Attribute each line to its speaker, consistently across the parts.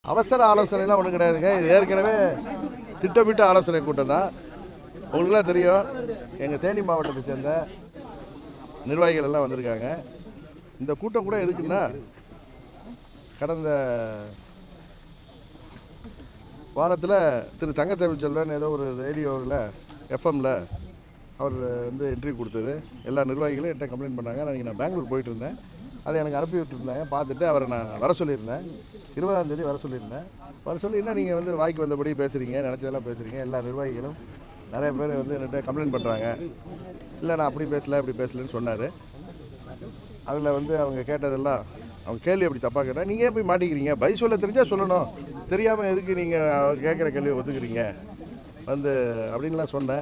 Speaker 1: அவசர ஆலோசனைலாம் ஒன்றும் கிடையாதுங்க இது ஏற்கனவே திட்டமிட்ட ஆலோசனை கூட்டம் தான் உங்களுக்குலாம் தெரியும் எங்கள் தேனி மாவட்டத்தை சேர்ந்த நிர்வாகிகள் எல்லாம் வந்திருக்காங்க இந்த கூட்டம் கூட எதுக்குன்னா கடந்த வாரத்தில் திரு தங்க தமிழ்ச்செல்வன் ஏதோ ஒரு ரேடியோவில் எஃப்எம்ல அவர் வந்து இன்டர்வியூ கொடுத்தது எல்லா நிர்வாகிகளும் என்கிட்ட கம்ப்ளைண்ட் பண்ணாங்க நான் நான் பெங்களூர் போயிட்டு இருந்தேன் அதை எனக்கு அனுப்பி விட்டுருந்தாங்க பார்த்துட்டு அவரை நான் வர சொல்லியிருந்தேன் இருபதாம் தேதி வர சொல்லியிருந்தேன் வர சொல்லி என்ன நீங்கள் வந்து வாய்க்கு வந்தபடி பேசுகிறீங்க நினச்சதெல்லாம் பேசுகிறீங்க எல்லா நிர்வாகிகளும் நிறைய பேர் வந்து என்கிட்ட கம்ப்ளைண்ட் பண்ணுறாங்க இல்லை நான் அப்படி பேசல இப்படி பேசலன்னு சொன்னார் அதில் வந்து அவங்க கேட்டதெல்லாம் அவங்க கேள்வி அப்படி தப்பாக கேட்டால் நீங்கள் போய் மாட்டிக்கிறீங்க பதில் சொல்ல தெரிஞ்சால் சொல்லணும் தெரியாமல் எதுக்கு நீங்கள் அவர் கேட்குற கேள்வி ஒத்துக்கிறீங்க வந்து அப்படின்லாம் சொன்னேன்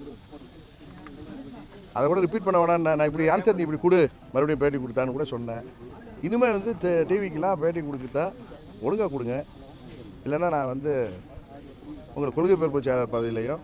Speaker 1: அதை கூட ரிப்பீட் பண்ண வேணாம் நான் இப்படி ஆன்சர் நீ இப்படி கொடு மறுபடியும் பேட்டி கொடுத்தான்னு கூட சொன்னேன் இனிமேல் வந்து டிவிக்கெலாம் பேட்டி கொடுக்குதா ஒழுங்காக கொடுங்க இல்லைன்னா நான் வந்து உங்களுக்கு கொள்கை பொறுப்பு செயலாளர் பதவியிலையும்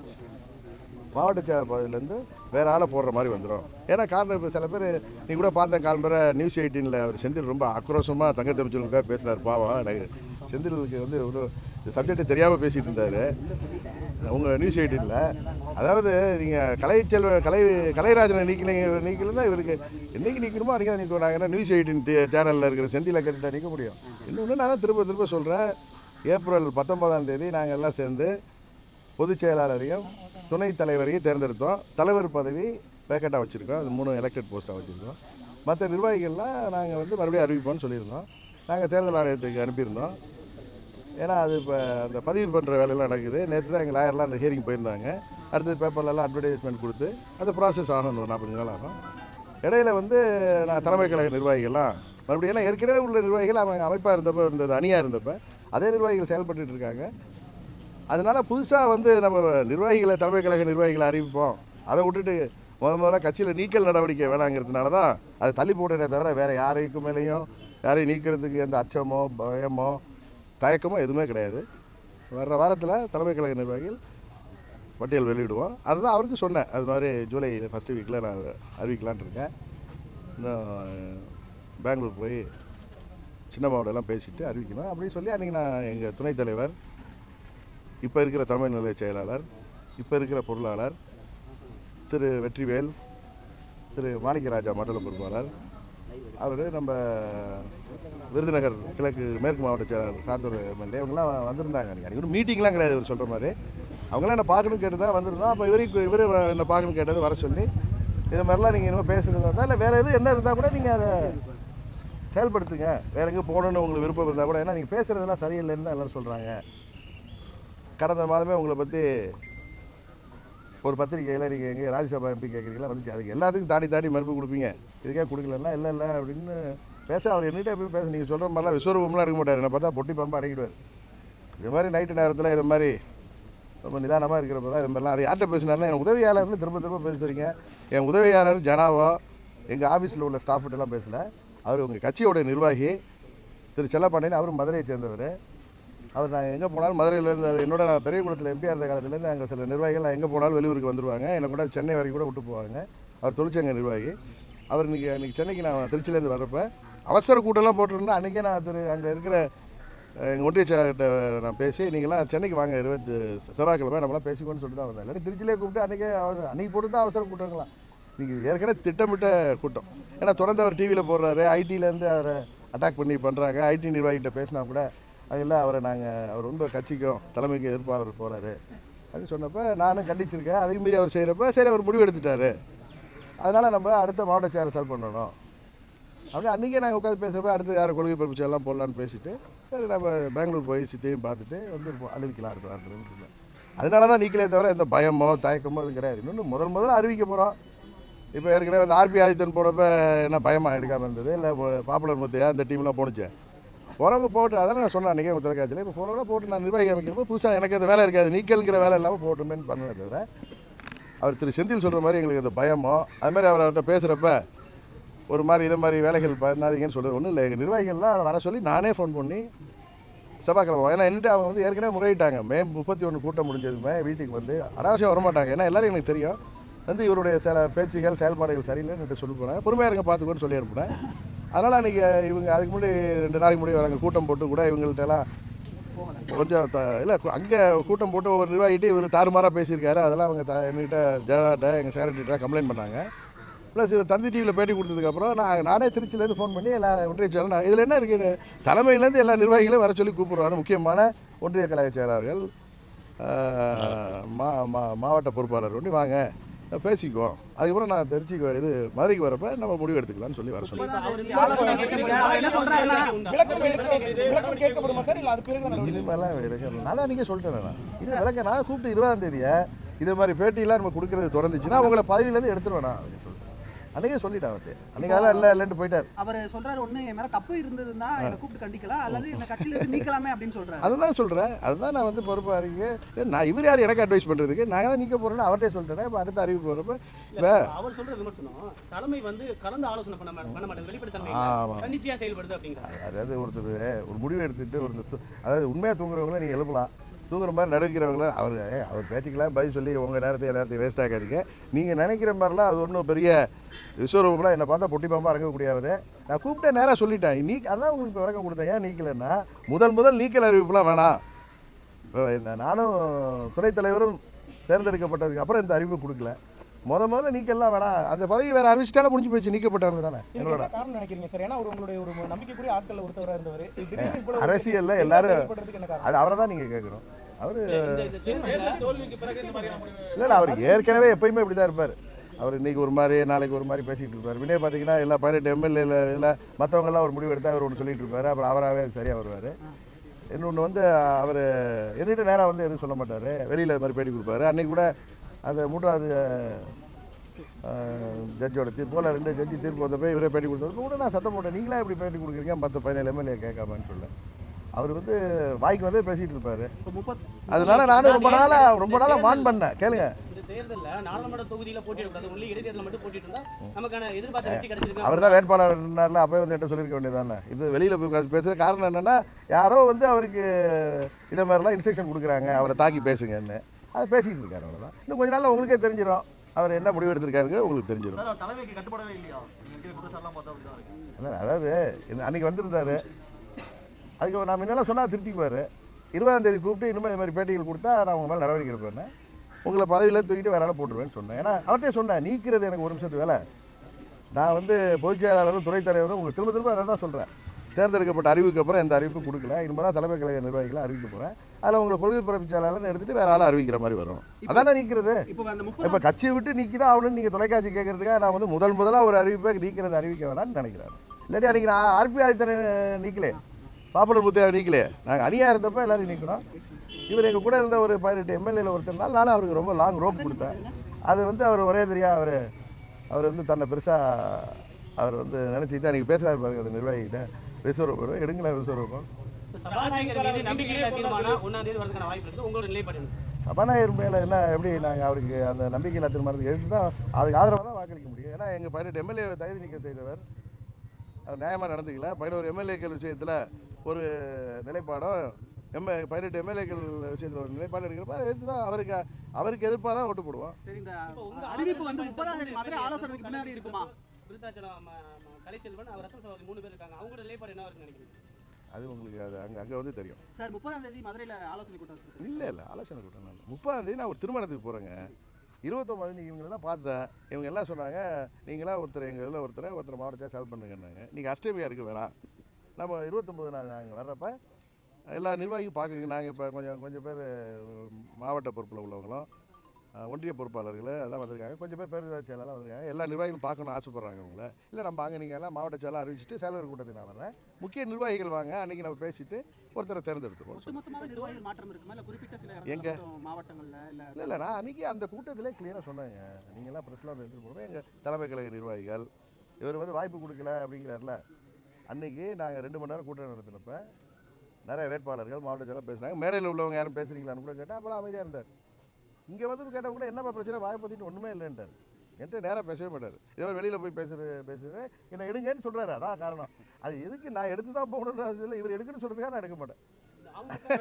Speaker 1: மாவட்ட செயலர் பதவியிலேருந்து வேற ஆளை போடுற மாதிரி வந்துடும் ஏன்னா காரணம் இப்போ சில பேர் நீ கூட பார்த்தேன் காலம்பர நியூஸ் எயிட்டீனில் அவர் செந்தில் ரொம்ப ஆக்ரோஷமாக தங்க தெரிஞ்சவங்களுக்காக பேசுகிறார் பாவம் எனக்கு செந்திலுக்கு வந்து ஒரு சப்ஜெக்டை தெரியாமல் பேசிகிட்டு இருந்தார் உங்கள் நியூஸ் எயிட்டீனில் அதாவது நீங்கள் கலைச்செல்வ கலை கலைராஜனை நீக்கலைங்க நீக்கலைன்னா இவருக்கு என்னைக்கு நீக்கணுமோ அன்றைக்கி தான் நீக்குவாங்க ஏன்னா நியூஸ் எயிட்டின் சேனலில் இருக்கிற செந்திலை கேட்டுட்டா நீக்க முடியும் இன்னொன்று நான் தான் திரும்ப திரும்ப சொல்கிறேன் ஏப்ரல் பத்தொன்பதாம் தேதி நாங்கள் எல்லாம் சேர்ந்து பொதுச் செயலாளரையும் துணைத் தலைவரையும் தேர்ந்தெடுத்தோம் தலைவர் பதவி வேக்கண்டாக வச்சுருக்கோம் அது மூணு எலெக்டட் போஸ்ட்டாக வச்சுருக்கோம் மற்ற நிர்வாகிகள்லாம் நாங்கள் வந்து மறுபடியும் அறிவிப்போம்னு சொல்லியிருந்தோம் நாங்கள் தேர்தல் ஆணையத்துக்கு அனுப்பியிருந்தோம் ஏன்னா அது இப்போ அந்த பதிவு பண்ணுற வேலையெல்லாம் நடக்குது நேற்று தான் எங்கள் லாயர்லாம் அந்த ஹியரிங் போயிருந்தாங்க அடுத்தது பேப்பர்லலாம் அட்வர்டைஸ்மெண்ட் கொடுத்து அது ப்ராசஸ் ஆகணும் ஒரு நாற்பது நாள் ஆகும் இடையில வந்து நான் தலைமை கழக நிர்வாகிகள்லாம் மறுபடியும் ஏன்னா ஏற்கனவே உள்ள நிர்வாகிகள் அவங்க அமைப்பாக இருந்தப்போ இருந்தது அணியாக இருந்தப்போ அதே நிர்வாகிகள் செயல்பட்டுட்டு இருக்காங்க அதனால புதுசாக வந்து நம்ம நிர்வாகிகளை தலைமை கழக நிர்வாகிகளை அறிவிப்போம் அதை விட்டுட்டு முத முதல்ல கட்சியில் நீக்கல் நடவடிக்கை வேணாங்கிறதுனால தான் அதை தள்ளி போட்டதே தவிர வேறு யாரைக்கும் மேலேயும் யாரையும் நீக்கிறதுக்கு எந்த அச்சமோ பயமோ தயக்கமோ எதுவுமே கிடையாது வர்ற வாரத்தில் தலைமை கழக நிர்வாகிகள் பட்டியல் வெளியிடுவோம் அதுதான் அவருக்கு சொன்னேன் அது மாதிரி ஜூலை ஃபஸ்ட்டு வீக்கில் நான் அறிவிக்கலான்ட்டு இருக்கேன் இன்னும் பெங்களூர் போய் சின்ன மாவட்டம்லாம் பேசிட்டு அறிவிக்கணும் அப்படின்னு சொல்லி அன்றைக்கி நான் எங்கள் துணைத் தலைவர் இப்போ இருக்கிற தலைமை நிலைய செயலாளர் இப்போ இருக்கிற பொருளாளர் திரு வெற்றிவேல் திரு மாணிக்கராஜா மண்டல பொறுப்பாளர் அவர் நம்ம விருதுநகர் கிழக்கு மேற்கு மாவட்ட செயலாளர் சாத்தூர் எம்எல்ஏ இவங்கெல்லாம் வந்திருந்தாங்க அன்றைக்கி ஒரு மீட்டிங்லாம் கிடையாது இவர் சொல்கிற மாதிரி அவங்களாம் என்ன பார்க்கணும் கேட்டு தான் வந்திருந்தோம் அப்போ இவருக்கு இவர் என்ன பார்க்கணும் கேட்டது வர சொல்லி இது மாதிரிலாம் நீங்கள் இன்னும் பேசுகிறதா இருந்தால் இல்லை வேறு எதுவும் என்ன இருந்தால் கூட நீங்கள் அதை செயல்படுத்துங்க வேற எங்கேயும் போகணுன்னு உங்களுக்கு விருப்பம் இருந்தால் கூட ஏன்னா நீங்கள் பேசுகிறதெல்லாம் சரியில்லைன்னு தான் எல்லோரும் சொல்கிறாங்க கடந்த மாதமே உங்களை பற்றி ஒரு பத்திரிக்கையில் நீங்கள் எங்கே ராஜ்யசபா எம்பி கேட்குறீங்களா வந்துச்சு அதுக்கு எல்லாத்துக்கும் தாண்டி தாண்டி மறுப்பு கொடுப்பீங்க இதுக்கே கொடுக்கலன்னா இல்லை இல்லை அப்படின்னு பேச அவர் என்கிட்ட போய் பேச நீங்கள் சொல்கிற மாதிரிலாம் விஸ்வரூபம்லாம் எடுக்க மாட்டார் என்னை பார்த்தா பொட்டி பம்பா அடக்கிடுவார் இது மாதிரி நைட்டு நேரத்தில் இது மாதிரி ரொம்ப நிதானமாக இருக்கிறப்ப தான் இது மாதிரிலாம் அது யார்கிட்ட பேசினாருன்னா என் உதவியாளர்னு திரும்ப திரும்ப பேசுகிறீங்க என் உதவியாளர் ஜனாவோ எங்கள் ஆஃபீஸில் உள்ள ஸ்டாஃப்கிட்டலாம் பேசல அவர் உங்கள் கட்சியோட நிர்வாகி திரு செல்லப்பாண்டியன் அவர் மதுரையை சேர்ந்தவர் அவர் நான் எங்கே போனாலும் மதுரையிலேருந்து என்னோட நான் பெரியகுளத்தில் எம்பியாக இருந்த காலத்துலேருந்து அங்கே சில நிர்வாகிகள் நான் எங்கே போனாலும் வெளியூருக்கு வந்துருவாங்க என்னை கூட சென்னை வரைக்கும் கூட விட்டு போவாங்க அவர் தொழிற்சங்க நிர்வாகி அவர் இன்றைக்கி இன்றைக்கி சென்னைக்கு நான் திருச்சியிலேருந்து வர்றப்ப அவசர கூட்டம்லாம் போட்டிருந்தேன் அன்றைக்கே நான் திரு அங்கே இருக்கிற எங்கள் ஒன்றிய செயலாளர்கிட்ட நான் பேசி நீங்களாம் சென்னைக்கு வாங்க இருபத்தி செவ்வாய்க்கிழமை நம்மளாம் பேசிக்கோன்னு சொல்லிட்டு தான் வந்தேன் இல்லாட்டி திருச்சியிலே கூப்பிட்டு அன்றைக்கே அவசர அன்றைக்கி போட்டு தான் அவசர கூட்டங்களாம் நீங்கள் ஏற்கனவே திட்டமிட்ட கூட்டம் ஏன்னா தொடர்ந்து அவர் டிவியில் போடுறாரு ஐடியிலேருந்து அவரை அட்டாக் பண்ணி பண்ணுறாங்க ஐடி நிர்வாகிகிட்ட பேசினா கூட அதெல்லாம் அவரை நாங்கள் அவர் ரொம்ப கட்சிக்கும் தலைமைக்கு எதிர்ப்பாளர் போகிறாரு அப்படின்னு சொன்னப்போ நானும் கண்டிச்சிருக்கேன் அதையும் மீறி அவர் செய்கிறப்ப சரி அவர் முடிவு எடுத்துட்டாரு அதனால் நம்ம அடுத்த மாவட்ட செயலர் சால்வ் பண்ணணும் அப்படியே அன்றைக்கே நாங்கள் உட்காந்து பேசுகிறப்ப அடுத்து யார் கொள்கை பரப்பு எல்லாம் போடலான்னு பேசிட்டு சரி நம்ம பெங்களூர் போய் சித்தையும் பார்த்துட்டு வந்து அறிவிக்கலாம் அடுத்த வாரத்தில் அதனால தான் நீக்கலே தவிர எந்த பயமோ தயக்கமோ எதுவும் கிடையாது இன்னொன்று முதல் முதல்ல அறிவிக்க போகிறோம் இப்போ ஏற்கனவே அந்த ஆர்பி ஆதித்தன் போனப்ப என்ன பயமாக எடுக்காமல் இருந்தது இல்லை பாப்புலர் முத்தையா இந்த டீம்லாம் போணுச்சு போகிறவங்க போட்டு அதான் நான் சொன்னேன் அன்றைக்கே தொலைக்காட்சியில் இப்போ போகிறவங்க போட்டு நான் நிர்வாகி அமைக்கிறப்போ புதுசாக எனக்கு அந்த வேலை இருக்காது நீக்கல்ங்கிற வேலை இல்லாமல் போட்டுமேன்னு பண்ணுவேன் தவிர அவர் திரு செந்தில் சொல்கிற மாதிரி எங்களுக்கு அந்த பயமோ அது மாதிரி அவர் அவர்கிட்ட பேசுகிறப்ப ஒரு மாதிரி இதை மாதிரி வேலைகள் பண்ணாதீங்கன்னு சொல்கிறது ஒன்றும் இல்லை எங்கள் நிர்வாகிகள்லாம் வர சொல்லி நானே ஃபோன் பண்ணி செவ்வாய்க்கிழமை ஏன்னா என்னட்டு அவங்க வந்து ஏற்கனவே முறையிட்டாங்க மே முப்பத்தி ஒன்று கூட்டம் முடிஞ்சதுமே வீட்டுக்கு வந்து அனாவசியம் வரமாட்டாங்க ஏன்னா எல்லாரும் எனக்கு தெரியும் வந்து இவருடைய சில பேச்சுகள் செயல்பாடுகள் சரியில்லைன்னு என்கிட்ட சொல்லி போனேன் பொறுமையாக இருங்க பார்த்துக்கோன்னு சொல்லி அனுப்புனேன் அதனால் அன்றைக்கி இவங்க அதுக்கு முன்னாடி ரெண்டு நாளைக்கு முன்னாடி வராங்க கூட்டம் போட்டு கூட இவங்கள்ட்ட எல்லாம்
Speaker 2: போகல
Speaker 1: கொஞ்சம் த இல்லை அங்கே கூட்டம் போட்டு ஒவ்வொரு நிர்வாகிட்டு இவர் தாறுமாறாக பேசியிருக்காரு அதெல்லாம் அவங்க த என்கிட்ட ஜெயலலிதா எங்கள் செக்ரட்டரிட்ட கம்ப்ளைண்ட் பண்ணாங்க ப்ளஸ் இவர் தந்தி டிவியில் பேட்டி கொடுத்ததுக்கப்புறம் நான் நானே திருச்சியிலேருந்து ஃபோன் பண்ணி எல்லா ஒன்றிய செயலர் நான் இதில் என்ன இருக்குது தலைமையிலேருந்து எல்லா நிர்வாகிகளையும் வர சொல்லி கூப்பிடுவாரு முக்கியமான ஒன்றிய கழக செயலாளர்கள் ஆஹ், மா மா மாவட்ட பொறுப்பாளர் ஒன்று வாங்க பேசிக்குவோம் அதுக்கப்புறம் நான் திருச்சிக்கு வ- இது மதுரைக்கு வரப்ப நம்ம முடிவு எடுத்துக்கலாம்னு சொல்லி வர சொன்னேன்
Speaker 2: ஆலோசனை கேட்கறீங்க. அவர் என்ன சொல்றாருன்னா
Speaker 3: விளக்கம் எடுக்க- விளக்கம் கேட்கப்படுமா சார் இல்ல அது பிறகு தான் நடவடிக்கை?
Speaker 1: இனிமேலாம் இருக்கு நான் தான் நீங்கள் சொல்லிட்டேன் நான் இது விளக்க நான் கூப்பிட்டு இருபதாம் தேதியை இது மாதிரி பேட்டியெல்லாம் நம்ம கொடுக்கறது தொடர்ந்துச்சுன்னா உங்களை பதவியிலேருந்து எடுத்துருவேன் நான் அப்படின்னு சொல்லிட்டேன் அன்றைக்கே சொல்லிட்டேன் அவர்கிட்ட அன்றைக்கி அதெல்லாம் இல்லை இல்லைன்ட்டு போயிட்டார்
Speaker 2: அவர் சொல்றாரு ஒண்ணு என் மேல தப்பு இருந்ததுன்னா என்னை கூப்பிட்டு கண்டிக்கலாம் அல்லது என்ன கட்சியில இருந்து நீக்கலாமே அப்படின்னு சொல்றாரு
Speaker 1: அதுதான் சொல்கிறேன் அதுதான் நான் வந்து பொறுப்பாக இருக்கேன் நான் இவர் யார் எனக்கு அட்வைஸ் பண்ணுறதுக்கு நான் தான் நிற்க போகிறேன்னு அவர்கிட்ட சொல்லிட்டேன் இப்போ அடுத்த அறிவிப்பு வரப்போ
Speaker 4: இல்ல, அவர் சொல்ற விமர்சனம் தலைமை வந்து கலந்து ஆலோசனை பண்ண மா- பண்ண மாட்டேங்குது வெளிப்படைத்தன்மை
Speaker 1: ஆமா.
Speaker 4: இல்ல. தன்னிச்சையா செயல்படுது அப்படிங்கிறாங்க
Speaker 1: அதாவது ஒருத்தர் ஒரு முடிவு எடுத்துட்டு ஒருத்தர் து- அதாவது உண்மையாக தூங்குறவங்கள நீங்கள் எழுப்பலாம் தூங்குற மாதிரி நடக்கிறவங்கள அவர் ஏய், அவர் பேச்சுக்கெல்லாம் பதில் சொல்லி உங்கள் நேரத்தை நேரத்தை வேஸ்ட் ஆகாதீங்க நீங்கள் நினைக்கிற மாதிரிலாம் அது ஒன்றும் பெரிய விஸ்வரூபம்லாம் என்னை பார்த்தா பொட்டி பாம்பா இறங்கக்கூடியவர் நான் கூப்பிட்டே நேராக சொல்லிட்டேன் நீ அதான் உங்களுக்கு இப்ப விளக்கம் கொடுத்தேன் ஏன் நீக்கலைன்னா முதல் முதல் நீக்கல் அறிவிப்புலாம் வேணாம் இப்போ இந்த நானும் துணைத் தலைவரும் தேர்ந்தெடுக்கப்பட்டதுக்கு அப்புறம் இந்த அறிவிப்பு கொடுக்கல முத முதல்ல நீக்கல்லாம் வேணாம் அந்த பதவி வேறு அறிவிச்சிட்டாலும் முடிஞ்சு போச்சு நீக்கப்பட்டவங்க தானே
Speaker 3: இதுக்கு
Speaker 1: என்னோட
Speaker 3: என்ன காரணம் நினைக்கிறீங்க சார் ஏன்னா அவர் உங்களுடைய ஒரு நம்பிக்கைக்குரிய ஆட்கள் ஒருத்தவரா இருந்தவர் இது திடீர்னு இவ்வளவு
Speaker 1: அரசியல்ல
Speaker 3: தெளிவா
Speaker 1: எல்லாரும்
Speaker 3: செயல்படுறதுக்கு என்ன காரணம்
Speaker 1: அது அவரை தான் நீங்கள் கேட்கணும் அவர்
Speaker 4: இந்த இந்த தேர்தல்ல
Speaker 5: தோல்விக்கு பிறகு இந்த மாதிரியான முடிவு
Speaker 1: இல்லை இல்லை அவர் ஏற்கனவே எப்பயுமே இப்படி தான் இருப்பார் அவர் இன்னைக்கு ஒரு மாதிரி நாளைக்கு ஒரு மாதிரி பேசிகிட்டு இருப்பார் வினய பார்த்தீங்கன்னா எல்லா பதினெட்டு எம்எல்ஏல இதில் மற்றவங்கெல்லாம் ஒரு முடிவு எடுத்தால் அவர் ஒன்று சொல்லிட்டு இருப்பார் அப்புறம் அவராகவே சரியாக வருவார் இன்னொன்று வந்து அவர் என்கிட்ட நேராக வந்து எதுவும் சொல்ல மாட்டார் வெளியில் இது மாதிரி பேட்டி கொடுப்பாரு அன்னைக்கு கூட அந்த மூன்றாவது ஜட்ஜோட தீர்ப்போல் ரெண்டு ஜட்ஜி தீர்ப்பு வந்தப்போ இவரே பேட்டி கொடுத்தது கூட நான் சத்தம் போட்டேன் நீங்களா இப்படி பேட்டி கொடுக்குறீங்க மற்ற பதினேழு எம்எல்ஏ கேட்காமன்னு சொல்ல அவர் வந்து வாய்க்கு வந்து பேசிகிட்டு இருப்பார்
Speaker 2: இப்போ முப்பத்
Speaker 1: அதனால நானும் ரொம்ப நாளாக ரொம்ப நாளாக வான் பண்ணேன் கேளுங்க
Speaker 4: இந்த தேர்தல்ல நாடாளுமன்ற தொகுதியில போட்டியிடக்கூடாது ஒன்லி இடைத்தேர்தல் மட்டும் போட்டிட்டு இருந்தா நமக்கான எதிர்பார்த்த வெற்றி கிடைச்சிருக்கு
Speaker 1: அவர் தான் வேட்பாளர் இருந்தார்ல அப்போ வந்து என்கிட்ட சொல்லியிருக்க வேண்டியதானே இது வெளியில் போய் உட்கார்ந்து பேசுறது காரணம் என்னன்னா யாரோ வந்து அவருக்கு இதை மாதிரிலாம் இன்ஸ்ட்ரக்ஷன் கொடுக்குறாங்க அவரை தாக்கி பேசுங்கன்னு அதை பேசிக்கிட்டு இருக்காரு அவ்வளோதான் இன்னும் கொஞ்ச நாள்ல உங்களுக்கே தெரிஞ்சிடும் அவர் என்ன முடிவு எடுத்திருக்காருங்க உங்களுக்கு தெரிஞ்சிடும்
Speaker 5: தலைமைக்கு கட்டுப்படவே இல்லையா நீங்க குற்றச்சாட்டுலாம் பார்த்தா அப்படிதான் இருக்கு
Speaker 1: அதான் அதாவது இந்த- அன்னைக்கு வந்திருந்தாரு அதுக்கு நான் முன்னெல்லாம் சொன்னால் திருத்திக்குவார் இருபதாம் தேதி கூப்பிட்டு இனிமேல் இது மாதிரி பேட்டிகள் கொடுத்தா நான் உங்கள் மேலே நடவடிக்கை எடுப்பேன் உங்களை பதவியில் தூக்கிட்டு வேற ஆளை போட்டுருவேன்னு சொன்னேன் ஏன்னா அவர்கிட்டே சொன்னேன் நீக்கிறது எனக்கு ஒரு நிமிஷத்து வேலை நான் வந்து பொதுச் செயலாளரும் துணைத் தலைவரும் உங்களுக்கு திரும்ப திரும்ப அதை தான் சொல்கிறேன் தேர்ந்தெடுக்கப்பட்ட அறிவுக்கு அப்புறம் எந்த அறிவிப்பும் கொடுக்கல இனிமேல் தான் தலைமை கழக நிர்வாகிகளை அறிவிக்க போகிறேன் அதில் உங்களை கொள்கை பிறப்பு செயலாளர் எடுத்துகிட்டு வேற ஆளை அறிவிக்கிற மாதிரி வரும் அதானே நீக்கிறது
Speaker 2: இப்போ அந்த முப்பது
Speaker 1: இப்போ கட்சியை விட்டு நீக்கி தான் ஆகணும்னு நீங்கள் தொலைக்காட்சி கேட்கறதுக்காக நான் வந்து முதல் முதலாக ஒரு அறிவிப்பை நீக்கிறது அறிவிக்க வேணாம்னு நினைக்கிறேன் இல்லாட்டி அன்றைக்கி நான் ஆர்பி ஆதித்தனை நீக்கலே பாப்புலர் புத்தையா நீக்கலே நாங்கள் அணியாக இருந்தப்போ எல்லாரும் நீக்கணும் இவர் எங்கள் கூட இருந்த ஒரு பதினெட்டு எம்எல்ஏல ஒருத்தர்னால நானும் அவருக்கு ரொம்ப லாங் ரோப் கொடுத்தேன் அது வந்து அவர் ஒரே தெரியா அவர் அவர் வந்து தன்னை பெருசாக அவர் வந்து நினச்சிக்கிட்டு அன்றைக்கி பேசுகிறாரு பாருங்க அந்த நிர்வாகிகிட்ட விஸ்வரூபம் எடுங்களேன் விஸ்வரூபம்
Speaker 4: இப்ப சபாநாயகர் மீது நம்பிக்கையில்லா தீர்மானம் ஒன்னாம் தேதி வரதுக்கான வாய்ப்பு இருக்கு உங்களோட நிலைப்பாடு என்ன சார்?
Speaker 1: சபாநாயகர் மேலே என்ன எப்படி நாங்கள் அவருக்கு அந்த நம்பிக்கையில்லா தீர்மானத்துக்கு எதிர்த்து தான் அதுக்கு ஆதரவாக தான் வாக்களிக்க முடியும் ஏன்னா எங்கள் பதினெட்டு எம்எல்ஏ தகுதி நீக்கம் செய்தவர் அவர் நியாயமாக நடந்துக்கல பதினோரு எம்எல்ஏக்கள் விஷயத்தில் ஒரு நிலைப்பாடும் எம்ஏ பதினெட்டு எம்எல்ஏக்கள் விஷயத்தில் ஒரு நிலைப்பாடு எடுக்கிறப்ப அதை எதிர்த்து தான் அவருக்கு அவருக்கு எதிர்ப்பாக தான் ஓட்டு போடுவோம்
Speaker 2: சரி இந்த
Speaker 4: இப்போ உங்க
Speaker 2: அறிவிப்பு வந்து முப்பதாம் தேதி மதுரை ஆலோசனைக்கு முன்னாடி இருக்குமா
Speaker 4: விருத்தாச்சலம் ம- ம- கலைச்செல்வன் அவர் ரத்ன சகோதரி மூணு பேர் இருக்காங்க அவங்களோட நிலைப்பாடு என்ன இருக்குன்னு நினைக்கிறீங்க
Speaker 1: அது உங்களுக்கு அது அங்கே அங்கே வந்து தெரியும்
Speaker 2: சார் முப்பதாம் தேதி மதுரையில் ஆலோசனை கூட்டம் வச்சிருக்கோம்
Speaker 1: இல்லை இல்லை ஆலோசனை கூட்டம் நான் முப்பதாம் தேதி நான் ஒரு திருமணத்துக்கு போகிறேங்க இருபத்தொம்பது நீங்கள் இவங்களெல்லாம் பார்த்தேன் இவங்க எல்லாம் சொன்னாங்க நீங்களாம் ஒருத்தர் எங்கள் இதில் ஒருத்தரை ஒருத்தர் மாவட்டத்தை சால்வ் பண்ணுங்கன்னாங்க நீங்கள் அஷ்டமியாக இருக்க வேணாம் நம்ம இருபத்தொம்பது நாள் நாங்கள் வர்றப்ப எல்லா நிர்வாகியும் பார்க்குறீங்க நாங்கள் இப்போ கொஞ்சம் கொஞ்சம் பேர் மாவட்ட பொறுப்பில் உள்ளவங்களும் அஹ், ஒன்றிய பொறுப்பாளர்கள் அதான் வந்திருக்காங்க கொஞ்சம் பேர் பேரூராட்சி செயலாளர் வந்திருக்காங்க எல்லா நிர்வாகிகளும் பார்க்கணும்னு ஆசைப்பட்றாங்க உங்களை இல்லை நம்ம அங்கே நீங்கள் எல்லாம் மாவட்ட செயலாளர் அறிவிச்சிட்டு செயலர் கூட்டத்துக்கு நான் வரேன் முக்கிய நிர்வாகிகள் வாங்க அன்றைக்கி நம்ம பேசிட்டு ஒருத்தரை தேர்ந்தெடுத்துருவோம்
Speaker 2: ஒட்டுமொத்தமாக நிர்வாகிகள் மாற்றம் இருக்குமா இல்லை குறிப்பிட்ட சில
Speaker 1: எங்க?
Speaker 2: இடத்துல மட்டும் மாவட்டங்கள்ல இல்லை
Speaker 1: இல்லை இல்லை நான் அன்றைக்கி அந்த கூட்டத்திலே கிளியராக சொன்னாங்க நீங்களாம் ப்ரெஸ்லாம் எடுத்துகிட்டு போகிறோம் எங்கள் தலைமை கழக நிர்வாகிகள் இவர் வந்து வாய்ப்பு கொடுக்கல அப்படிங்கிறார்ல அன்னைக்கு நாங்கள் ரெண்டு மணி நேரம் கூட்டம் நடத்தினப்ப நிறைய வேட்பாளர்கள் மாவட்ட செயலர் பேசினாங்க மேடையில் உள்ளவங்க யாரும் பேசுறீங்களான்னு கூட கேட்டால் அப்புறம் அமைதியாக இருந்தார் இங்கே வந்து கேட்டால் கூட என்னப்பா பிரச்சனை வாயை பற்றிட்டு ஒன்றுமே இல்லைன்றார் என்கிட்ட நேராக பேசவே மாட்டார் இதோ வெளியில் போய் பேசுகிற பேசுறது என்னை எடுங்கன்னு சொல்கிறாரு அதான் காரணம் அது எதுக்கு நான் எடுத்து தான் போகணுன்ற இல்லை இவர் எடுக்கணும்னு சொல்கிறதுக்காக நான் எடுக்க மாட்டேன்
Speaker 4: இந்த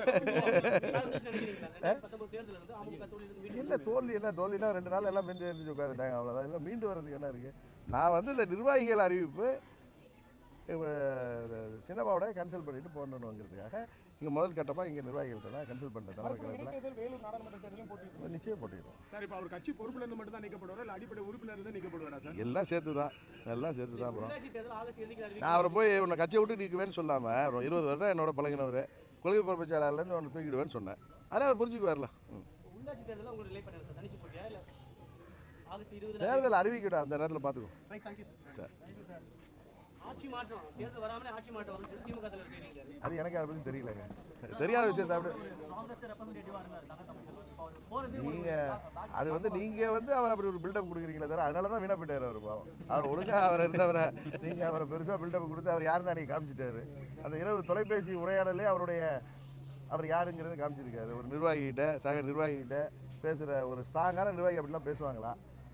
Speaker 4: அமமுக நினைக்கிறீங்களா ரெண்டாயிரத்தி பத்தொன்பது தேர்தல் இருந்து அமமுக தோல்வி இருந்து
Speaker 1: என்ன தோல்வி என்ன தோல்வினா ரெண்டு நாள் எல்லாம் மெஞ்சு எரிஞ்சு உட்காந்துட்டாங்க அவ்வளோதான் இல்லை மீண்டு வர்றதுக்கு என்ன இருக்குது நான் வந்து இந்த நிர்வாகிகள் அறிவிப்பு இவ- சின்னம்மாவோட கேன்சல் பண்ணிட்டு போடணுங்கிறதுக்காக இங்கே முதல் கட்டமாக இங்கே நிர்வாகிகள்கிட்ட கன்சல்ட் பண்ணிட்டேன் தலைமை
Speaker 3: வரக்கூடிய
Speaker 1: கழகத்தில்
Speaker 3: இடைத்தேர்தல் வேலூர் நாடாளுமன்ற தேர்தலையும் போட்டியிட்டு
Speaker 1: நிச்சயம் போட்டிடுவோம்
Speaker 6: சார் இப்போ அவர் கட்சி பொறுப்புல இருந்து மட்டும் தான் நீக்கப்படுவாரா இல்ல அடிப்படை உறுப்பினர் இருந்து நீக்கப்படுவாரா சார்
Speaker 1: எல்லாம் சேர்த்து தான் எல்லாம் சேர்த்து தான் அப்புறம்
Speaker 4: உள்ளாட்சி தேர்தல் ஆகஸ்ட் இறுதிக்கு அறிவிக்க
Speaker 1: நான் அவரை போய் உன்னை கட்சியை விட்டு நீக்குவேன்னு சொல்லாமல் இருபது வருடம் என்னோட பழகினவர் கொள்கை பொறுப்பச்சாளர்லேருந்து அவனை தூக்கிடுவேன்னு சொன்னேன் அதே அவர் புரிஞ்சுக்குவார்ல ம்
Speaker 4: உள்ளாட்சி தேர்தலில் உங்களுக்கு நிலை பண்ணுங்க சார் தனிச்சு போட்டியா இல்ல ஆகஸ்ட் இருபது
Speaker 1: தேர்தல் அறிவிக்கட்டும் அந்த நேரத்தில் பார்த்துக்கோ
Speaker 2: ரைட் தேங்க்யூ
Speaker 1: சரி
Speaker 4: ஆட்சி மாற்றம் தேர்தல் வராமலே ஆட்சி மாற்றம் வந்து திமுக தலைவர் பேசுறீங்க
Speaker 1: அது எனக்கு அதை பற்றி தெரியலங்க தெரியாத விஷயத்தை அப்படி
Speaker 5: ஸ்ட்ராங்கஸ்ட் ரெப்ரஸன்டேட்டிவா இருந்தார் தங்க தமிழ்ச்செல்வன் இப்போ அவர் போறது
Speaker 1: நீங்கள் அது வந்து நீங்கள் வந்து அவர் அப்படி ஒரு பில்டப் கொடுக்குறீங்களே தவிர அதனால தான் வீணா போயிட்டார் அவர் பாவம் அவர் ஒழுங்காக அவர் இருந்தவரை நீங்கள் அவரை பெருசாக பில்டப் கொடுத்து அவர் யாருன்னு அன்றைக்கி காமிச்சிட்டாரு அந்த இரவு தொலைபேசி உரையாடலே அவருடைய அவர் யாருங்கிறத காமிச்சிருக்காரு ஒரு நிர்வாகிகிட்ட சக நிர்வாகிகிட்ட பேசுகிற ஒரு ஸ்ட்ராங்கான நிர்வாகி அப்படிலாம் பேசுவாங்களா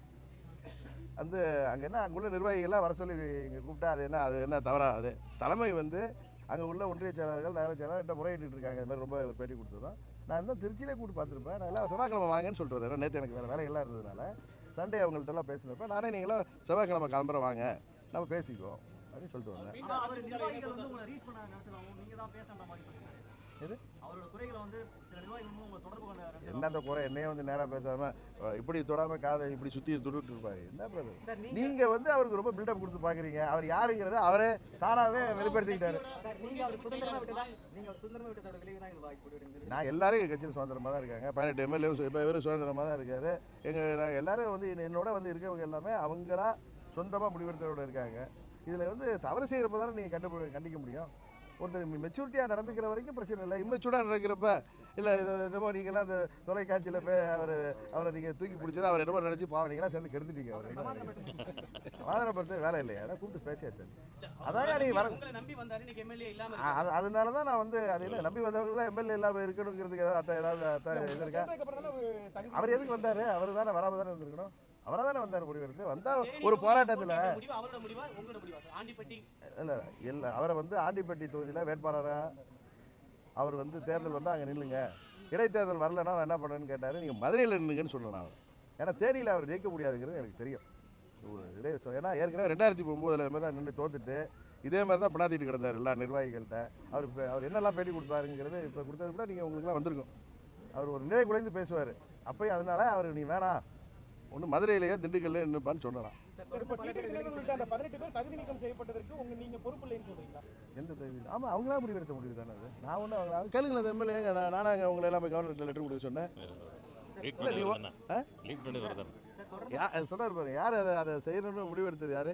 Speaker 1: வந்து அங்கே என்ன அங்குள்ள நிர்வாகிகள்லாம் வர சொல்லி இங்கே கூப்பிட்டா அது என்ன அது என்ன தவறா அது தலைமை வந்து அங்கே உள்ள ஒன்றிய செயலாளர்கள் நகர செயலாளர் முறையிட்டு இருக்காங்க இந்த மாதிரி ரொம்ப ஒரு பேட்டி கொடுத்ததும் நான் இன்னும் திருச்சியிலே கூப்பிட்டு பார்த்துருப்பேன் நான் எல்லாம் செவ்வாய்க்கிழமை வாங்கன்னு சொல்லிட்டு வரேன் நேற்று எனக்கு வேறு வேலையெல்லாம் இருந்ததுனால சண்டே அவங்கள்ட்டலாம் பேசினப்ப நானே நீங்களும் செவ்வாய்க்கிழமை கிளம்புற வாங்க நம்ம பேசிக்குவோம் அப்படின்னு சொல்லிட்டு வந்தேன்
Speaker 5: ஆனா அவர் நிர்வாகிகள் வந்து உங்களை ரீச் பண்ண நினைச்சதாகவும் நீங்க தான் பேசுற மாதிரி சொல்றீங்க.
Speaker 1: எது?
Speaker 5: அவரோட குறைகளை வந்து சில நிர்வாகிகள் வந்து உங்களை தொடர்பு கொண்ட நினைச்சதாகவும்
Speaker 1: என்ன அந்த குறை என்னையே வந்து நேராக பேசாமல் இப்படி தொடாமல் காதை இப்படி சுற்றி துடுட்டு இருப்பாரு என்ன பிரதர் நீங்கள் வந்து அவருக்கு ரொம்ப பில்டப் கொடுத்து பார்க்குறீங்க அவர் யாருங்கிறத அவரே தானாகவே வெளிப்படுத்திக்கிட்டாரு
Speaker 2: சார் நீங்க அவர் சுதந்திரமா விட்டதா நீங்க அவர் சுதந்திரமா விட்டதோட விளைவு தான் இது வாய்ப்பு போட்டு
Speaker 1: நான் எல்லாரும் எங்கள் கட்சியில் சுதந்திரமாக தான் இருக்காங்க பதினெட்டு எம்எல்ஏ இப்போ இவரும் சுதந்திரமாக தான் இருக்காரு எங்கள் நாங்கள் எல்லாரும் வந்து என்ன- என்னோட வந்து இருக்கவங்க எல்லாமே அவங்களா சொந்தமாக முடிவெடுத்தவரோட இருக்காங்க இதில் வந்து தவறு செய்கிறப்ப தானே நீங்கள் கண்டுபிடி கண்டிக்க முடியும் ஒருத்தர் மெச்சூரிட்டியாக நடந்துக்கிற வரைக்கும் பிரச்சனை இல்லை இம்மெச்சூர்டாக நடக்கிறப்ப இல்லை இது என்னமோ நீங்களாம் அந்த தொலைக்காட்சியில் போய் அவர் அவரை நீங்கள் தூக்கி பிடிச்சது அவர் என்னமோ நினச்சி பாவம் நீங்களாம் சேர்ந்து கெடுத்துட்டீங்க அவர் சமாதானப்படுத்த வேலை இல்லையா அதான் கூப்பிட்டு பேசியாச்சு அதான் நீ வர
Speaker 4: உங்களை நம்பி வந்தாரு இன்னைக்கு எம்எல்ஏ இல்லாம
Speaker 1: ஆ, அது அதனால தான் நான் வந்து அது என்ன நம்பி வந்தவங்க தான் எம்எல்ஏ இல்லாமல் இருக்கணுங்கிறதுக்கு ஏதாவது அத்த- ஏதாவது அத்த- இது இருக்கா
Speaker 3: சேர்ந்ததுக்கு அப்புறம் தானே ஒரு தகுதி
Speaker 1: அவர் எதுக்கு வந்தார் அவர் தானே வராம தானே இருந்திருக்கணும் அவராக தானே வந்தார் முடிவெடுத்து வந்தால் ஒரு போராட்டத்தில்
Speaker 4: முடிவு அவரோட முடிவா உங்களோட முடிவா சார் ஆண்டிப்பட்டி
Speaker 1: இல்லை இல்லை அவரை வந்து ஆண்டிப்பட்டி தொகுதியில் வேட்பாளராக அவர் வந்து தேர்தல் வந்தால் அங்கே நில்லுங்க இடைத்தேர்தல் வரலன்னா நான் என்ன பண்ணுறேன்னு கேட்டார் நீங்கள் மதுரையில் நில்லுங்கன்னு சொல்லணும் அவர் ஏன்னா தேனியில் அவர் ஜெயிக்க முடியாதுங்கிறது எனக்கு தெரியும் ஒரு இடை ஏன்னா ஏற்கனவே ரெண்டாயிரத்தி ஒம்போதில் மாதிரி தான் நின்று தோத்துட்டு இதே மாதிரி தான் பண்ணாத்திட்டு கிடந்தார் எல்லா நிர்வாகிகள்கிட்ட அவர் இப்போ அவர் என்னெல்லாம் பேட்டி கொடுத்தாருங்கிறது இப்போ கொடுத்தது கூட நீங்கள் உங்களுக்குலாம் வந்திருக்கும் அவர் ஒரு நிலை குலைந்து பேசுவார் அப்பயும் அதனால அவர் நீ வேணாம் ஒன்று மதுரையிலேயே திண்டுக்கல்லே நின்றுப்பான்னு சொன்னாராம்
Speaker 3: சரி இப்போ டிடிவி தினகரன் உள்ளிட்ட அந்த பதினெட்டு பேர் தகுதி நீக்கம் செய்யப்பட்டதற்கு உங்க நீங்க பொறுப்பு இல்லைன்னு சொல்றீங்களா
Speaker 1: எந்த தகுதி ஆமாம் அவங்களா முடிவெடுத்த முடிவு தானே அது நான் ஒன்றும் அவங்க அது கேளுங்களேன் எம்எல்ஏ நான் நானாங்க உங்களை எல்லாம் போய் கவர்னருக்கு லெட்டர் கொடுக்க சொன்னேன்
Speaker 7: லீட்
Speaker 1: இல்லை, நீ
Speaker 7: பண்ணி
Speaker 1: வா-
Speaker 7: வரதானே
Speaker 1: ஆ?
Speaker 7: லீட் பண்ணி வரதானே
Speaker 1: யா அது சொன்னார் பாரு யார் அதை அதை செய்யணும்னு முடிவெடுத்தது யார்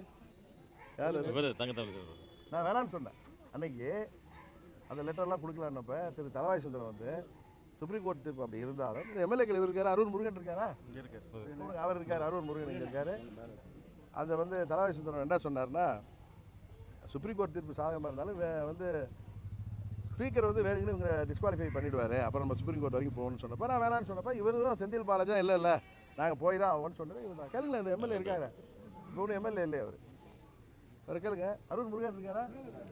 Speaker 1: யார் அது
Speaker 7: இவர் தங்க தமிழ்
Speaker 1: நான் வேணான்னு சொன்னேன் அன்னைக்கு அந்த லெட்டர்லாம் கொடுக்கலான்னப்ப திரு தலவாய் சுந்தரம் வந்து சுப்ரீம் கோர்ட் தீர்ப்பு அப்படி இருந்தாலும் இந்த எம்எல்ஏக்கள் இவர் இருக்காரு அருண் முருகன் இருக்காரா கொடுங்க, அவர் இருக்கார் அருண் முருகன் இங்கே இருக்காரு அதை வந்து தலவாய் சுந்தரம் என்ன சொன்னார்னா சுப்ரீம் கோர்ட் தீர்ப்பு சாதகமாக இருந்தாலும் வே- வந்து ஸ்பீக்கர் வந்து வேணுங்கன்னு இவங்க டிஸ்குவாலிஃபை பண்ணிடுவார் அப்புறம் நம்ம சுப்ரீம் கோர்ட் வரைக்கும் போகணும்னு சொன்னப்போ நான் வேணான்னு சொன்னப்போ இவர் தான் செந்தில் பாலாஜா இல்லை இல்லை நாங்கள் போய் தான் ஆகும்னு சொன்னது இவர் தான் கேளுங்களேன் இந்த எம்எல்ஏ இருக்காங்க இப்போ ஒன்றும் எம்எல்ஏ இல்லையா அவர் அவர் கேளுங்க அருண் முருகன் இருக்காரா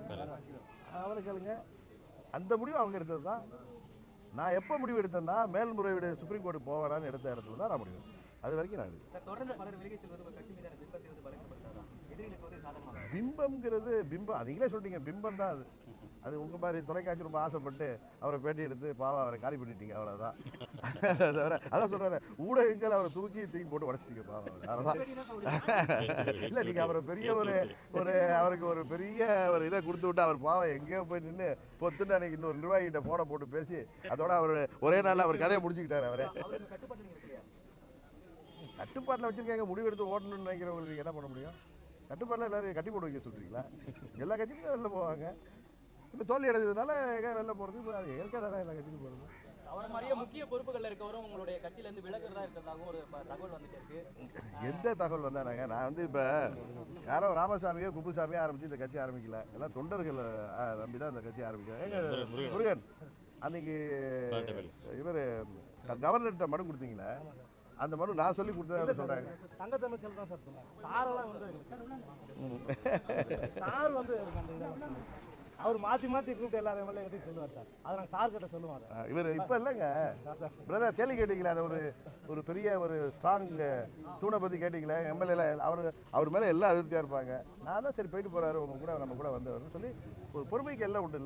Speaker 1: அவரை கேளுங்க அந்த முடிவு அவங்க எடுத்தது தான் நான் எப்போ முடிவு எடுத்தேன்னா மேல்முறையீடு சுப்ரீம் கோர்ட்டு போவேனான்னு எடுத்த இடத்துல தான் நான் முடிவு எடுத்தேன். அது வரைக்கும் நான் எடுத்தேன்
Speaker 2: சார் தொடர்ந்து பலர் விலகிச் செல்வது உங்க கட்சி மீதான பிம்பத்தை வந்து பலப்படுத்தாரா எதிரிகளுக்கு வந்து சாதகமாக
Speaker 1: பிம்பம்ங்கிறது பிம்பம் நீங்களே சொல்றீங்க பிம்பம் தான் அது அது உங்கள் மாதிரி தொலைக்காட்சி ரொம்ப ஆசைப்பட்டு அவரை பேட்டி எடுத்து பாவம் அவரை காலி பண்ணிட்டீங்க அவ்வளோதான் தவிர அதான் சொல்கிறாரு ஊடகங்கள் அவரை தூக்கி தூக்கி போட்டு உடச்சிட்டீங்க பாவம் அவரை. அவ்வளோதான் இல்லை நீங்கள் அவரை பெரிய ஒரு ஒரு அவருக்கு ஒரு பெரிய ஒரு இதை கொடுத்து விட்டு அவர் பாவம் எங்கேயோ போய் நின்று பொத்துன்னு அன்னைக்கு இன்னொரு நிர்வாகிகிட்ட ஃபோனை போட்டு பேசி அதோட அவர் ஒரே நாளில் அவர் கதையை முடிச்சுக்கிட்டாரு அவரை
Speaker 2: அவருக்கு கட்டுப்பாட்டு நீங்க இல்லையா
Speaker 1: கட்டுப்பாட்டில் வச்சிருக்காங்க முடிவெடுத்து ஓட்டணும்னு நினைக்கிறவங்களுக்கு நீங்க என்ன பண்ண முடியும் கட்டுப்பாட்டில் எல்லாரும் கட்டி போட்டு வைக்க சொல்றீங்களா எல்லா கட்சிக்கும் தான் வெளில போவாங்க இப்போ தோல்வி அடைஞ்சதுனால எங்கே வெளில போகிறது இப்போ அது இயற்கை தானே எல்லா கட்சிக்கும் போகிறது
Speaker 8: அவரை மாதிரியே முக்கிய பொறுப்புகள்ல இருக்கவரும் உங்களுடைய கட்சியில இருந்து விலகிறதா இருக்கிறதாகவும் ஒரு ப- தகவல் வந்துட்டு இருக்கு
Speaker 1: எந்த தகவல் வந்தானாங்க நான் வந்து இப்போ யாரோ ராமசாமியோ குப்புசாமியோ ஆரம்பிச்சு இந்த கட்சி ஆரம்பிக்கல எல்லாம் தொண்டர்கள் நம்பி தான் இந்த கட்சி ஆரம்பிக்கிறேன் ஏங்க முருகன் அன்னைக்கு இவர் கவர்னர்கிட்ட மனு கொடுத்தீங்களே அந்த மனு நான் சொல்லி கொடுத்ததா சொல்கிறாங்க
Speaker 3: தங்க தமிழ் செல்வம் தான் சார் சொன்னார் சாரெல்லாம் வந்து சார் வந்து எனக்கு அந்த இதெல்லாம் சொன்னார் சார். அவர் மாற்றி மாற்றி கூப்பிட்டு எல்லாரும் எம்எல்ஏ கிட்டையும் சொல்லுவார் சார் அதை நாங்கள் சார் கிட்ட சொல்லுவோம் அதை
Speaker 1: இவர் இப்போ இல்லைங்க பிரதர் கேள்வி கேட்டீங்களா அந்த ஒரு ஒரு பெரிய ஒரு ஸ்ட்ராங் தூணை பற்றி கேட்டீங்களே எம்எல்ஏல அவர் அவர் மேலே எல்லாம் அதிருப்தியாக இருப்பாங்க நான் தான் சரி போயிட்டு போகிறாரு உங்க கூட நம்ம கூட வந்தவர்னு சொல்லி ஒரு பொறுமைக்கு எல்லாம் உண்டு இல்லை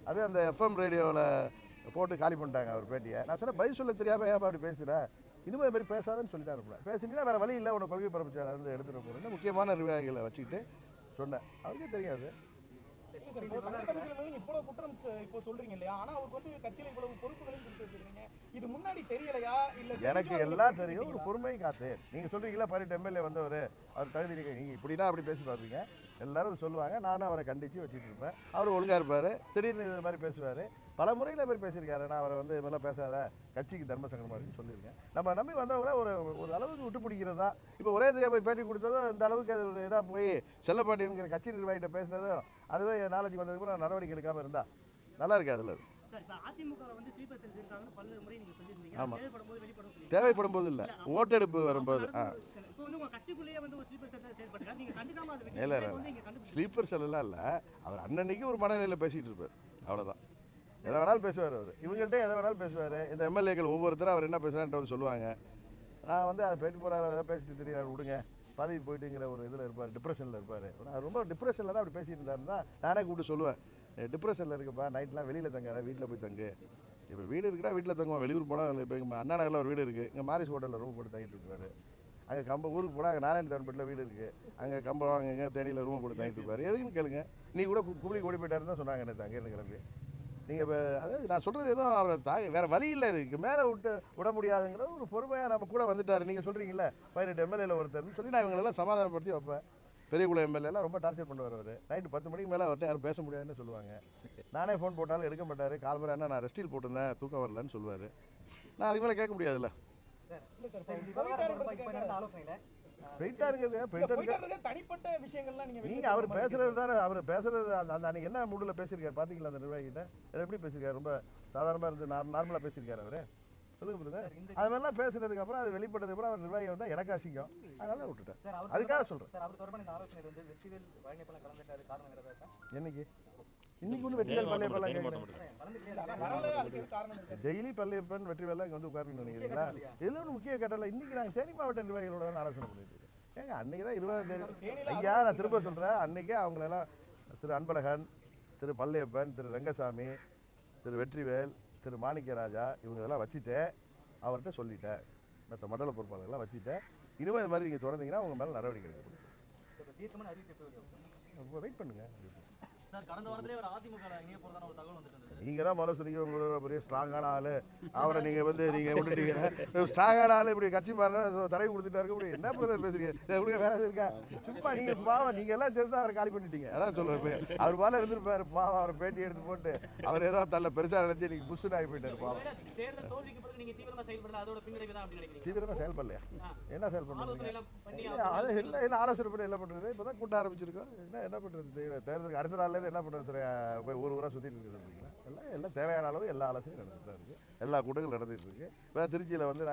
Speaker 1: அது அந்த எஃப்எம் ரேடியோவில் போட்டு காலி பண்ணிட்டாங்க அவர் பேட்டியை நான் சொன்னேன் பதில் சொல்ல தெரியாமல் ஏன் அப்படி பேசுகிற இனிமேல் இது மாதிரி பேசாதன்னு சொல்லிட்டாருப்பல பேசிட்டீங்கன்னா வேறு வழி இல்லை உனக்கு கொள்கை பரப்பு இருந்து எடுத்துகிட்டு போகிறேன்னு முக்கியமான நிர்வாகிகளை வச்சுக்கிட்டு சொன்னேன் அவருக்கே தெரியாது
Speaker 9: இல்ல சார், இப்போ தமிழ் கட்சியில நீங்க இவ்வளவு குற்றம் ச- இப்போ சொல்றீங்க இல்லையா ஆனா அவருக்கு வந்து கட்சியில இவ்வளவு பொறுப்புகளையும் கொடுத்து வச்சிருக்கீங்க இது முன்னாடி தெரியலையா இல்ல
Speaker 1: எனக்கு
Speaker 9: தெரிஞ்சோ
Speaker 1: எல்லாம்
Speaker 9: அவருக்கு
Speaker 1: தெரியும் ஒரு பொறுமை காத்து நீங்கள் சொல்கிறீங்களா பதினெட்டு எம்எல்ஏ வந்தவர் அவர் தகுதி நீங்கள் நீங்கள் இப்படின்னா அப்படி பேசி பார்ப்பீங்க எல்லாரும் சொல்லுவாங்க நானும் அவரை கண்டித்து வச்சுட்டு இருப்பேன் அவர் ஒழுங்காக இருப்பார் திடீர்னு இது மாதிரி பேசுவார் பல முறையில் மாதிரி பேசியிருக்காரு நான் அவரை வந்து இதெல்லாம் பேசாத கட்சிக்கு தர்ம சங்கடமாக இருக்குன்னு சொல்லியிருக்கேன் நம்ம நம்பி வந்தவங்கள ஒரு ஒரு அளவுக்கு விட்டு பிடிக்கிறதா இப்போ ஒரே தெரியா போய் பேட்டி கொடுத்ததும் இந்த அளவுக்கு அது ஒரு இதாக போய் செல்லப்பாண்டியனுங்கிற கட்சி நிர்வாகிகிட்ட பேசுனதும் அதுவே நாலேஜ் வந்ததுக்கு நான் நடவடிக்கை எடுக்காமல் இருந்தால் நல்லா இருக்கு அதில் அது
Speaker 4: சார் இப்போ அதிமுக வந்து ஸ்லீப்பர் செல் இருக்காங்கன்னு பல்வேறு முறை நீங்க சொல்லியிருந்தீங்க
Speaker 1: ஆமா.
Speaker 4: தேவைப்படும் போது வெளிப்படும் சொல்லி
Speaker 1: தேவைப்படும் போது இல்லை ஓட்டெடுப்பு வரும்போது ஆ
Speaker 4: இப்போ வந்து உங்க கட்சிக்குள்ளேயே வந்து ஒரு ஸ்லீப்பர் செல் செயல்பட்டு நீங்க கண்டுக்காம அதை
Speaker 1: இல்ல, இல்ல,
Speaker 4: வந்து இங்க கண்டுபிடிச்சு
Speaker 1: ஸ்லீப்பர் செல்லாம் இல்லை அவர் அன்னன்னைக்கு ஒரு மனநிலையில் பேசிகிட்டு இருப்பார் அவ்வளோதான் எதை வேணாலும் பேசுவார் அவர் இவங்கள்ட்ட எதை வேணாலும் பேசுவார் இந்த எம்எல்ஏக்கள் ஒவ்வொருத்தரும் அவர் என்ன பேசுகிறான்ட்டு வந்து சொல்லுவாங்க நான் வந்து அதை பேட்டி போகிறார் ஏதாவது பேசிட்டு தெரியாது விடுங்க பதவி போயிட்டுங்கிற ஒரு இதில் இருப்பார் டிப்ரெஷனில் இருப்பார் நான் ரொம்ப டிப்ரெஷனில் தான் அப்படி பேசிட்டு இருந்தாருன்னா நானே கூப்பிட்டு சொல்லுவேன் டிப்ரெஷனில் இருக்குப்பா நைட்லாம் வெளியில் தங்காத வீட்டில் போய் தங்கு இப்போ வீடு இருக்குடா வீட்டில் தங்குவோம் வெளியூர் போனால் இப்போ எங்கள் அண்ணா நகரில் ஒரு வீடு இருக்குது இங்கே மாரிஸ் ஹோட்டலில் ரூம் போட்டு தங்கிட்டு இருப்பாரு அங்கே கம்ப ஊருக்கு போனால் அங்கே நாராயணத்தவன்பேட்டில் வீடு இருக்குது அங்கே கம்பம் அங்கே எங்கே தேனியில் ரூம் போட்டு தங்கிட்டு இருப்பாரு எதுக்குன்னு கேளுங்க நீ கூட கு- கும்பலி ஓடி போயிட்டாருன்னு தான் சொன்னாங்க நேற்று அங்கேருந்து கிளம்பி நீங்கள் இப்போ அதாவது நான் சொல்கிறது எதுவும் அவரை தாங்க வேறு வழி இல்லை இதுக்கு மேலே விட்டு விட முடியாதுங்கிற ஒரு பொறுமையாக நம்ம கூட வந்துட்டார் நீங்கள் சொல்கிறீங்களா பதினெட்டு எம்எல்ஏல ஒருத்தர்னு சொல்லி நான் இவங்களெல்லாம் சமாதானப்படுத்தி வைப்பேன் பெரியகுளம் எம்எல்ஏலாம் ரொம்ப டார்ச்சர் பண்ணுவார் அவர் நைட்டு பத்து மணிக்கு மேலே அவர்கிட்ட யாரும் பேச முடியாதுன்னு சொல்லுவாங்க நானே ஃபோன் போட்டாலும் எடுக்க மாட்டார் கால்மரை என்ன நான் ரெஸ்டில் போட்டிருந்தேன் தூக்கம் வரலன்னு சொல்லுவார் நான் அதுக்கு மேலே கேட்க முடியாதுல்ல
Speaker 9: இல்ல சார்
Speaker 2: சார், இந்த
Speaker 9: இப்போ
Speaker 2: விவகாரம் தொடர்பா இப்ப
Speaker 9: போயிட்டாருன்றதுக்காக-
Speaker 2: நடந்த ஆலோசனையில
Speaker 1: போயிட்டா இருக்குது
Speaker 9: இல்ல,
Speaker 1: போயிட்டா இருக்கு
Speaker 9: போயிட்டாருன்றது தனிப்பட்ட விஷயங்கள்லாம் நீங்க வெளிய
Speaker 1: நீங்க அவர்
Speaker 9: சொல்ற மாதிரி
Speaker 1: பேசுறது தானே அவர் பேசுறது அந்த அந்த அன்னைக்கு என்ன மூடில் பேசியிருக்காரு பாத்தீங்களா அந்த நிர்வாகிகிட்ட அவர் எப்படி பேசியிருக்காரு ரொம்ப சாதாரணமா இருந்து நார்மலாக பேசியிருக்காரு அவரு சொல்லுங்க பிரதர் அது மாதிரிலாம் பேசுனதுக்கு அப்புறம் அது வெளிப்பட்டதுக்கு அப்புறம் அவர் நிர்வாகி வந்தா எனக்கு அசிங்கம் அதனால விட்டுட்டேன்
Speaker 2: சார் அவர்
Speaker 1: அதுக்காக
Speaker 2: தொடர்பா-
Speaker 1: சொல்றேன்
Speaker 2: சார் அவர் தொடர்பான இந்த ஆலோசனையில வந்து வெற்றிவேல் பழனியப்பெல்லாம் கலந்துட்டாரு காரணம் வேற இருக்கா
Speaker 1: என்னைக்கு இன்னைக்கு ஒன்றும் வெற்றிவேல் பள்ளியப்பெல்லாம்
Speaker 7: தேனி
Speaker 1: கேட்குறேன்
Speaker 7: மாவட்டம்
Speaker 2: கலந்துக்கிட்டே
Speaker 9: வரல அதுக்கு எது காரணம் இருக்கு
Speaker 1: டெய்லி பள்ளியப்பன் வெற்றிவேலாம் இங்கே வந்து உட்காரணும்னு நினைக்கிறீங்களா இதில் ஒன்றும் முக்கிய கட்டல இன்னைக்கு நாங்கள் தேனி மாவட்ட நிர்வாகிகளோட தான் ஆலோசனை பண்ணிட்டு இருக்கோம் ஏங்க அன்னைக்கு தான் இருபதாம் தேதி ஐயா நான் திரும்ப சொல்கிறேன் அன்னைக்கே அவங்களெல்லாம் திரு அன்பழகன் திரு பள்ளியப்பன் திரு ரங்கசாமி திரு வெற்றிவேல் திரு மாணிக்கராஜா இவங்களெல்லாம் வச்சுட்டு அவர்கிட்ட சொல்லிட்டேன் மற்ற மண்டல பொறுப்பாளர்கள்லாம் வச்சுட்டேன் இனிமேல் இது மாதிரி நீங்கள் தொடர்ந்தீங்கன்னா உங்கள் மேலே நடவடிக்கை எடுக்கப்படும்
Speaker 2: இப்ப தீர்க்கமான அறிவிப்பு எப்போ வரும்?
Speaker 1: வெயிட் பண்ணுங்க
Speaker 5: சார் கடந்த வாரத்திலே ஒரு அதிமுக இணைய போறதான ஒரு தகவல் வந்துட்டு இருந்தது
Speaker 1: நீங்கள் தான் முதல்ல சொன்னீங்க உங்களோட பெரிய ஸ்ட்ராங்கான ஆள் அவரை நீங்கள் வந்து நீங்கள் விட்டுட்டீங்க ஸ்ட்ராங்கான ஆள் இப்படி கட்சி மாறினா தடவி கொடுத்துட்டாரு இப்படி என்ன பிரதர் பேசுறீங்க இதை விடுங்க வேற எதுவும் இருக்கா சும்மா நீங்கள் பாவம் நீங்கள் எல்லாம் சேர்ந்து அவரை காலி பண்ணிட்டீங்க அதான் சொல்லுவேன் அவர் பால இருந்திருப்பாரு பாவம் அவரை பேட்டி எடுத்து போட்டு அவர் ஏதோ தள்ள பெருசாக நினச்சி இன்னைக்கு புஷ்ஷுன்னு ஆகி போயிட்டாரு பாவம்
Speaker 4: ஒருவேளை தேர்தல் தோல்விக்கு பிறகு நீங்க தீவிரமா செயல்படுறது அதோட பின்னடைவு தான் அப்படின்னு நினைக்கிறீங்க
Speaker 1: தீவிரமாக செயல்படலையா என்ன செயல்
Speaker 4: ஆலோசனை
Speaker 1: பண்ணுறீங்க
Speaker 4: எல்லாம் பண்ணி
Speaker 1: அது என்ன என்ன ஆலோசனை பண்ணி என்ன பண்ணுறது இப்போ தான் கூட்ட ஆரம்பிச்சிருக்கோம் என்ன என்ன பண்ணுறது தேர்தலுக்கு அடுத்த நாள்லேருந்து என்ன பண்ணுறது சரி போய் ஊர் ஊராக சுற்றிட்டு இருக்க சொல்றீங்களா எல்லாம் எல்லாம் தேவையான அளவு எல்லா ஆலோசனையும் நடந்துட்டு தான் இருக்குது எல்லா கூட்டங்களும் நடந்துட்டு இருக்கு இப்போ திருச்சியில் வந்து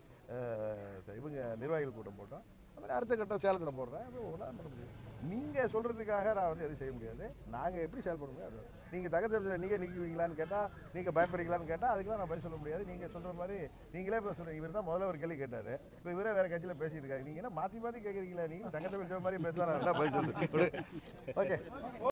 Speaker 1: நாங்கள் இவங்க நிர்வாகிகள் கூட்டம் போட்டோம் அது மாதிரி அடுத்த கட்டம் சேலத்தில் போடுறேன் அப்போ ஒன்றா பண்ண முடியும் நீங்கள் சொல்கிறதுக்காக நான் வந்து எதுவும் செய்ய முடியாது நாங்கள் எப்படி செயல்பட முடியாது நீங்கள் தகவல் நீங்கள் நிற்குவீங்களான்னு கேட்டால் நீங்கள் பயப்படுறீங்களான்னு கேட்டால் அதுக்கெல்லாம் நான் பதில் சொல்ல முடியாது நீங்கள் சொல்கிற மாதிரி நீங்களே இப்போ சொல்லுங்க இவர் தான் முதல்ல ஒரு கேள்வி கேட்டார் இப்போ இவரே வேறு கட்சியில் பேசிட்டு இருக்காரு நீங்கள் என்ன மாற்றி மாற்றி கேட்குறீங்களா நீங்கள் தங்கத்தை வச்ச மாதிரி பேசலாம் நான் என்ன பதில் சொல்லு ஓகே